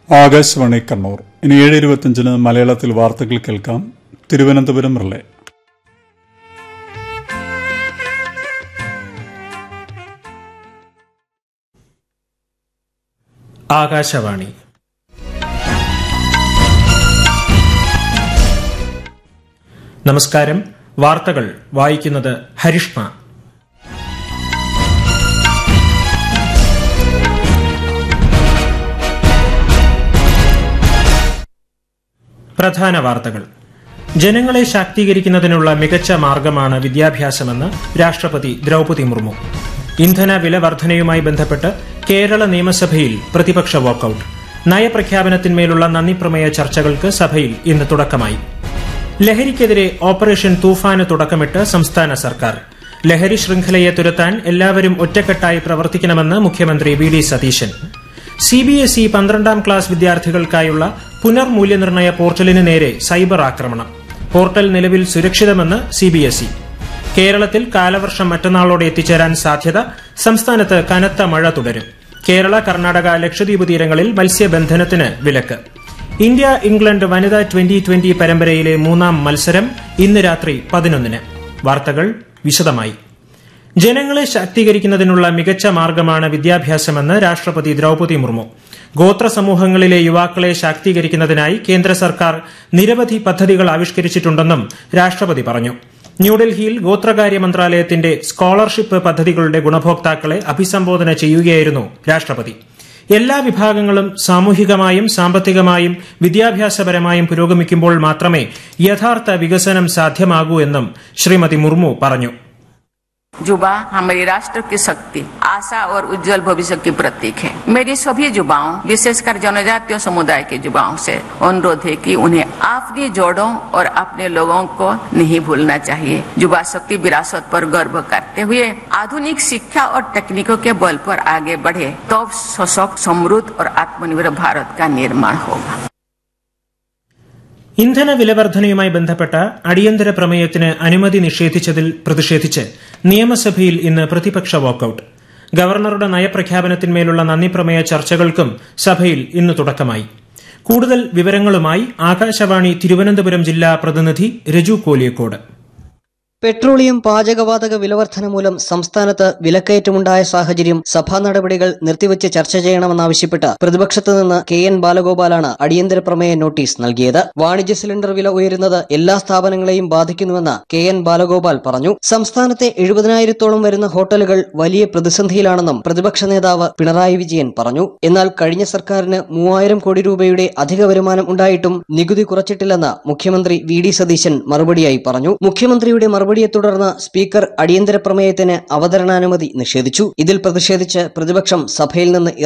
ആകാശവാണി കണ്ണൂർ ഇനി ഏഴ് ഇരുപത്തിയഞ്ചിന് മലയാളത്തിൽ വാർത്തകൾ കേൾക്കാം തിരുവനന്തപുരം റിലേ ആകാശവാണി നമസ്കാരം വാർത്തകൾ വായിക്കുന്നത് ഹരിഷ്മ പ്രധാന വാർത്തകൾ ജനങ്ങളെ ശാക്തീകരിക്കുന്നതിനുള്ള മികച്ച മാർഗമാണ് വിദ്യാഭ്യാസമെന്ന് രാഷ്ട്രപതി ദ്രൌപതി മുർമു ഇന്ധന വില വർധനയുമായി ബന്ധപ്പെട്ട് കേരള നിയമസഭയിൽ പ്രതിപക്ഷ വാക്കൌട്ട് നയപ്രഖ്യാപനത്തിന്മേലുള്ള നന്ദിപ്രമേയ ചർച്ചകൾക്ക് സഭയിൽ ഇന്ന് തുടക്കമായി ലഹരിക്കെതിരെ ഓപ്പറേഷൻ തൂഫാന് തുടക്കമിട്ട് സംസ്ഥാന സർക്കാർ ലഹരി ശൃംഖലയെ തുരത്താൻ എല്ലാവരും ഒറ്റക്കെട്ടായി പ്രവർത്തിക്കണമെന്ന് മുഖ്യമന്ത്രി വി ഡി സതീശൻ സിബിഎസ്ഇ പന്ത്രണ്ടാം ക്ലാസ് വിദ്യാർത്ഥികൾക്കായുള്ള പുനർമൂല്യനിർണയ പോർട്ടലിന് നേരെ സൈബർ ആക്രമണം പോർട്ടൽ നിലവിൽ സുരക്ഷിതമെന്ന് സിബിഎസ്ഇ കേരളത്തിൽ കാലവർഷം മറ്റന്നാളോടെ എത്തിച്ചേരാൻ സാധ്യത സംസ്ഥാനത്ത് കനത്ത മഴ തുടരും കേരള കർണാടക ലക്ഷദ്വീപ് തീരങ്ങളിൽ മത്സ്യബന്ധനത്തിന് വിലക്ക് ഇന്ത്യ ഇംഗ്ലണ്ട് വനിതാ ട്വന്റി ട്വന്റി പരമ്പരയിലെ മൂന്നാം മത്സരം ഇന്ന് രാത്രി പതിനൊന്നിന് വാർത്തകൾ വിശദമായി ജനങ്ങളെ ശാക്തീകരിക്കുന്നതിനുള്ള മികച്ച മാർഗമാണ് വിദ്യാഭ്യാസമെന്ന് രാഷ്ട്രപതി ദ്രൌപതി മുർമു ഗോത്ര സമൂഹങ്ങളിലെ യുവാക്കളെ ശാക്തീകരിക്കുന്നതിനായി കേന്ദ്ര സർക്കാർ നിരവധി പദ്ധതികൾ ആവിഷ്കരിച്ചിട്ടുണ്ടെന്നും രാഷ്ട്രപതി പറഞ്ഞു ന്യൂഡൽഹിയിൽ ഗോത്രകാര്യ മന്ത്രാലയത്തിന്റെ സ്കോളർഷിപ്പ് പദ്ധതികളുടെ ഗുണഭോക്താക്കളെ അഭിസംബോധന ചെയ്യുകയായിരുന്നു രാഷ്ട്രപതി എല്ലാ വിഭാഗങ്ങളും സാമൂഹികമായും സാമ്പത്തികമായും വിദ്യാഭ്യാസപരമായും പുരോഗമിക്കുമ്പോൾ മാത്രമേ യഥാർത്ഥ വികസനം സാധ്യമാകൂ എന്നും ശ്രീമതി മുർമു പറഞ്ഞു युवा हमारी राष्ट्र की शक्ति आशा और उज्जवल भविष्य की प्रतीक है मेरी सभी युवाओं विशेषकर जनजातीय समुदाय के युवाओं से अनुरोध है कि उन्हें अपनी जोड़ों और अपने लोगों को नहीं भूलना चाहिए युवा शक्ति विरासत पर गर्व करते हुए आधुनिक शिक्षा और तकनीकों के बल पर आगे बढ़े तब सशक्त समृद्ध और आत्मनिर्भर भारत का निर्माण होगा ഇന്ധന വിലവർധനയുമായി ബന്ധപ്പെട്ട അടിയന്തര പ്രമേയത്തിന് അനുമതി നിഷേധിച്ചതിൽ പ്രതിഷേധിച്ച് നിയമസഭയിൽ ഇന്ന് പ്രതിപക്ഷ വാക്കൌട്ട് ഗവർണറുടെ നയപ്രഖ്യാപനത്തിന്മേലുള്ള നന്ദിപ്രമേയ ചർച്ചകൾക്കും സഭയിൽ ഇന്ന് തുടക്കമായി കൂടുതൽ വിവരങ്ങളുമായി ആകാശവാണി തിരുവനന്തപുരം ജില്ലാ പ്രതിനിധി രജു കോലിയക്കോട് പെട്രോളിയം പാചകവാതക വിലവർധന മൂലം സംസ്ഥാനത്ത് വിലക്കയറ്റമുണ്ടായ സാഹചര്യം സഭാ നടപടികൾ നിർത്തിവച്ച് ചർച്ച ചെയ്യണമെന്നാവശ്യപ്പെട്ട് പ്രതിപക്ഷത്ത് നിന്ന് കെ എൻ ബാലഗോപാലാണ് അടിയന്തര പ്രമേയ നോട്ടീസ് നൽകിയത് വാണിജ്യ സിലിണ്ടർ വില ഉയരുന്നത് എല്ലാ സ്ഥാപനങ്ങളെയും ബാധിക്കുന്നുവെന്ന് കെ എൻ ബാലഗോപാൽ പറഞ്ഞു സംസ്ഥാനത്തെ എഴുപതിനായിരത്തോളം വരുന്ന ഹോട്ടലുകൾ വലിയ പ്രതിസന്ധിയിലാണെന്നും പ്രതിപക്ഷ നേതാവ് പിണറായി വിജയൻ പറഞ്ഞു എന്നാൽ കഴിഞ്ഞ സർക്കാരിന് മൂവായിരം കോടി രൂപയുടെ അധിക വരുമാനം ഉണ്ടായിട്ടും നികുതി കുറച്ചിട്ടില്ലെന്ന് മുഖ്യമന്ത്രി വി ഡി സതീശൻ മറുപടിയായി പറഞ്ഞു മുഖ്യമന്ത്രിയുടെ മറുപടിയെ തുടർന്ന് സ്പീക്കർ അടിയന്തര പ്രമേയത്തിന് അവതരണാനുമതി നിഷേധിച്ചു ഇതിൽ പ്രതിഷേധിച്ച് പ്രതിപക്ഷം സഭയിൽ നിന്ന്